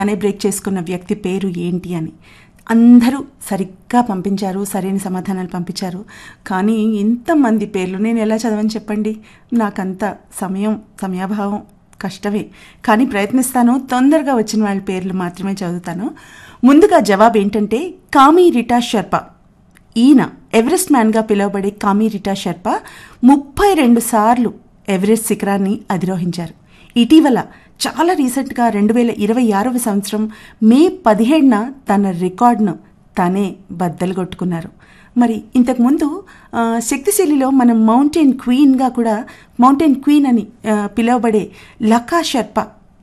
అనే బ్రేక్ చేసుకున్న వ్యక్తి పేరు ఏంటి అని అందరూ సరిగ్గా పంపించారు సరైన సమాధానాలు పంపించారు కానీ ఇంతమంది పేర్లు నేను ఎలా చదవని చెప్పండి నాకంత సమయం సమయాభావం కష్టమే కానీ ప్రయత్నిస్తాను తొందరగా వచ్చిన వాళ్ళ పేర్లు మాత్రమే చదువుతాను ముందుగా జవాబు ఏంటంటే కామి రిటా షర్ప ఈయన ఎవరెస్ట్ మ్యాన్గా పిలువబడే కామి రిటా షర్ప ముప్పై రెండు సార్లు ఎవరెస్ట్ శిఖరాన్ని అధిరోహించారు ఇటీవల చాలా రీసెంట్గా రెండు వేల ఇరవై ఆరవ సంవత్సరం మే పదిహేడున తన రికార్డును తానే బద్దలు కొట్టుకున్నారు మరి ఇంతకుముందు ఆ, శక్తిశైలిలో మనం మౌంటైన్ క్వీన్గా కూడా మౌంటైన్ క్వీన్ అని ఆ, పిలువబడే లకా షర్ప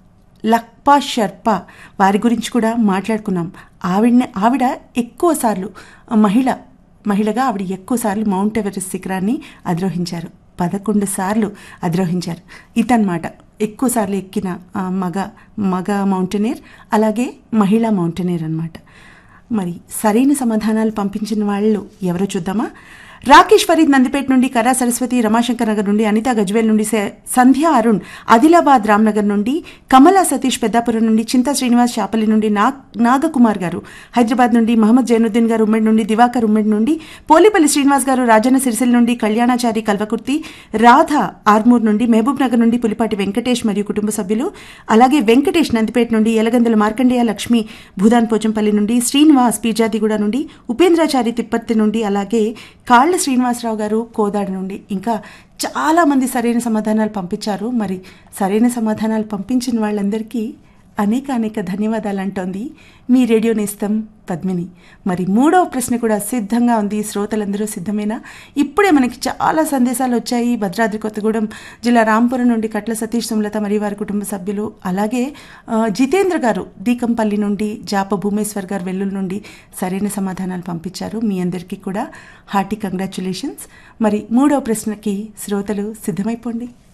లక్పా షర్ప వారి గురించి కూడా మాట్లాడుకున్నాం ఆవిడ ఆవిడ ఎక్కువ సార్లు మహిళ మహిళగా ఆవిడ ఎక్కువ సార్లు మౌంట్ ఎవరెస్ట్ శిఖరాన్ని అధిరోహించారు పదకొండు సార్లు అధిరోహించారు ఇదన్నమాట ఎక్కువ సార్లు ఎక్కిన ఆ, మగ మగ మౌంటైనీర్ అలాగే మహిళా మౌంటైనీర్ అన్నమాట మరి సరైన సమాధానాలు పంపించిన వాళ్ళు ఎవరో చూద్దామా రాకేష్ ఫరీద్ నందిపేట నుండి కరా సరస్వతి రమాశంకర్ నగర్ నుండి అనిత గజ్వేల్ నుండి సే- సంధ్య అరుణ్ ఆదిలాబాద్ రామ్నగర్ నుండి కమలా సతీష్ పెద్దాపురం నుండి చింతా శ్రీనివాస్ చాపల్లి నుండి నాగ్ నాగకుమార్ గారు హైదరాబాద్ నుండి మహమ్మద్ జైనుద్దీన్ గారు ఉమ్మడి నుండి దివాకర్ ఉమ్మడి నుండి పోలిపల్లి శ్రీనివాస్ గారు రాజన్న సిరిసిల్ల నుండి కళ్యాణాచారి కల్వకుర్తి రాధ ఆర్మూర్ నుండి మహబూబ్ నగర్ నుండి పులిపాటి వెంకటేష్ మరియు కుటుంబ సభ్యులు అలాగే వెంకటేష్ నందిపేట నుండి ఎలగందుల మార్కండేయ లక్ష్మి భూదాన్ పోచంపల్లి నుండి శ్రీనివాస్ పీజాదిగూడ నుండి ఉపేంద్రాచారి తిప్పర్తి నుండి అలాగే కాళ్ల శ్రీనివాసరావు గారు కోదాడ నుండి ఇంకా చాలా మంది సరైన సమాధానాలు పంపించారు మరి సరైన సమాధానాలు పంపించిన వాళ్ళందరికీ అనేక అనేక ధన్యవాదాలు అంటోంది మీ రేడియో నేస్తం పద్మిని మరి మూడవ ప్రశ్న కూడా సిద్ధంగా ఉంది శ్రోతలందరూ సిద్ధమేనా ఇప్పుడే మనకి చాలా సందేశాలు వచ్చాయి భద్రాద్రి కొత్తగూడెం జిల్లా రాంపురం నుండి కట్ల సతీష్ సుమలత మరియు వారి కుటుంబ సభ్యులు అలాగే ఆ, జితేంద్ర గారు దీకంపల్లి నుండి జాప భూమేశ్వర్ గారు వెల్లుల నుండి సరైన సమాధానాలు పంపించారు మీ అందరికీ కూడా హార్టీ కంగ్రాచులేషన్స్ మరి మూడవ ప్రశ్నకి శ్రోతలు సిద్ధమైపోండి